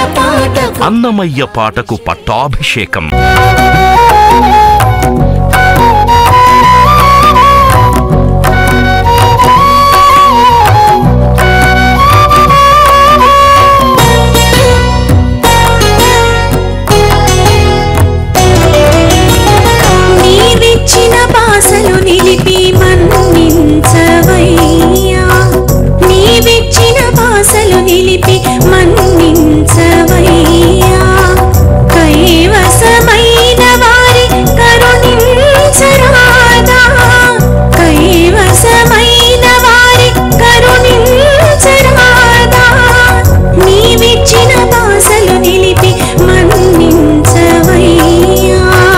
పాటకు అన్నమయ్య పాటకు పట్టాభిషేకం నీవిచ్చిన బాసలు నిలిపి మన్నించవయ్యా నీవిచ్చిన బాసలు నిలిపి మన్నించవయ్యా కైవసమైన వారి కరుణించరాదా కైవసమైన వారి కరుణించరాదా నీవిచ్చిన బాసలు నిలిపి మన్నించవయ్యా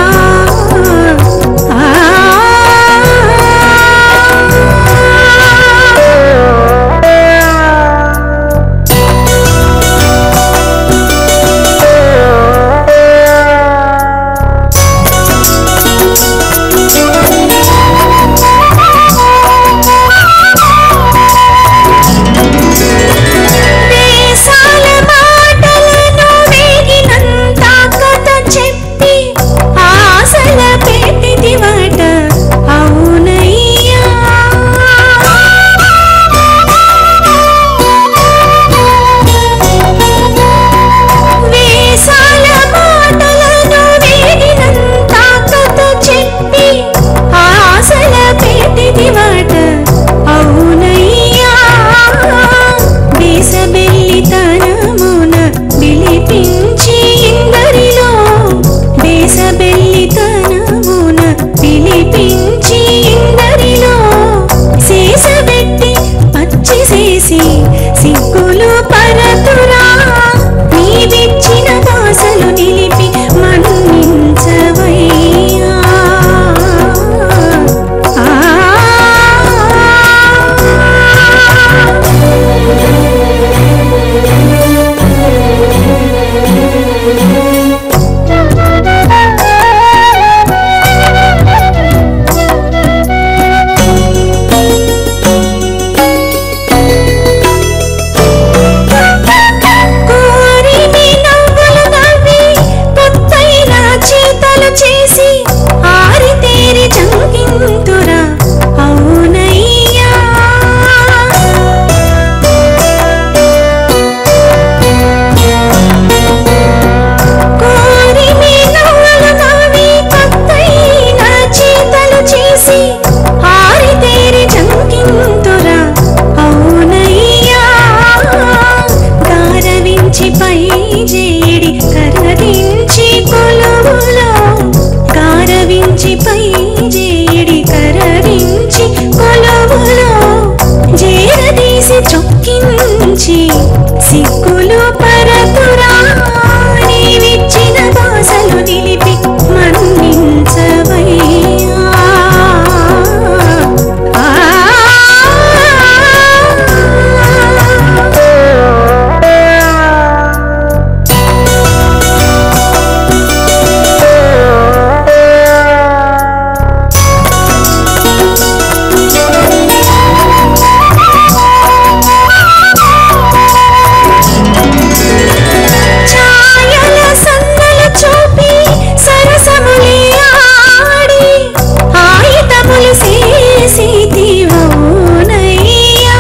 దేశాల మాటలను వేగినంత కథ చెప్పి ఆశల పెట్టిదివట అవునయ్యా వేసాల మాటలను వేగినంత కథ చెప్పి ఆశల పెట్టిదివట అవునయ్యా బేసబెల్లితనమున పిలిపించి ఇందరిలో బేసబెల్లితనమున పిలిపించి ఇందరిలో శేషబెట్టి పచ్చి చేసి సిగ్గులు పరతురా నీవిచ్చిన భాషలు నిలిపి మన్నించవయ్యా ఆ కోరిమి నవ్వులు నవ్వి కొత్తైన చేతలు చేసి ఆరితేరి జంకింతురా అవునయ్యా కోరిమి నవ్వులు నవ్వి కొత్తైన చేతలు చేసి ఆరితేరి జంకింతురా అవునయ్యా గారవించి పై జేడి కరగించి కొలువులో గారవించి పై జేడి కరగించి కొలువులో జేరదీసి చొక్కించి సిగ్గులు పరతురా నీవిచ్చిన భాషలు నిలిపి మన్నించవయ్యా ఛాయల సందలు చూపి సరసములి ఆడి ఆయుధములు చేసి తీవోనయ్యా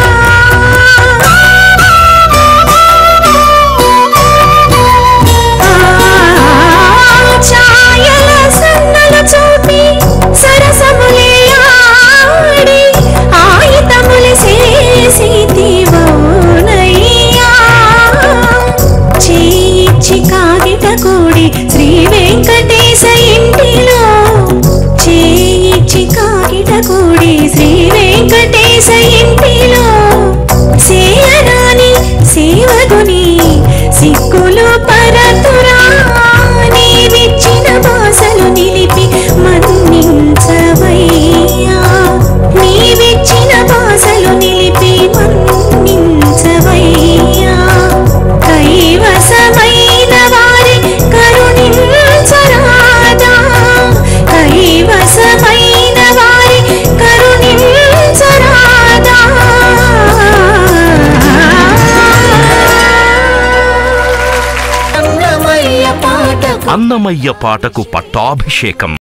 ఛాయల సందలు చూపి సరసములి ఆడి ఆయుధములు చేసి తీవోనయ్యా చేయిచ్చి కాగిట కూడి శ్రీ వెంకటేశ ఇంటిలో చేయిచ్చి కాగిట కూడి శ్రీ వెంకటేశ ఇంటిలో సేయనాని సేవకుని సిక్కులు పరతురా నీవిచ్చిన భాషలు నిలిపి మన్నించవయ్యా నీవిచ్చిన భాషలు నిలిపి మన్నించవయ్యా కైవసమైన వారి కరుణించరాదా అన్నమయ్య పాటకు పట్టాభిషేకం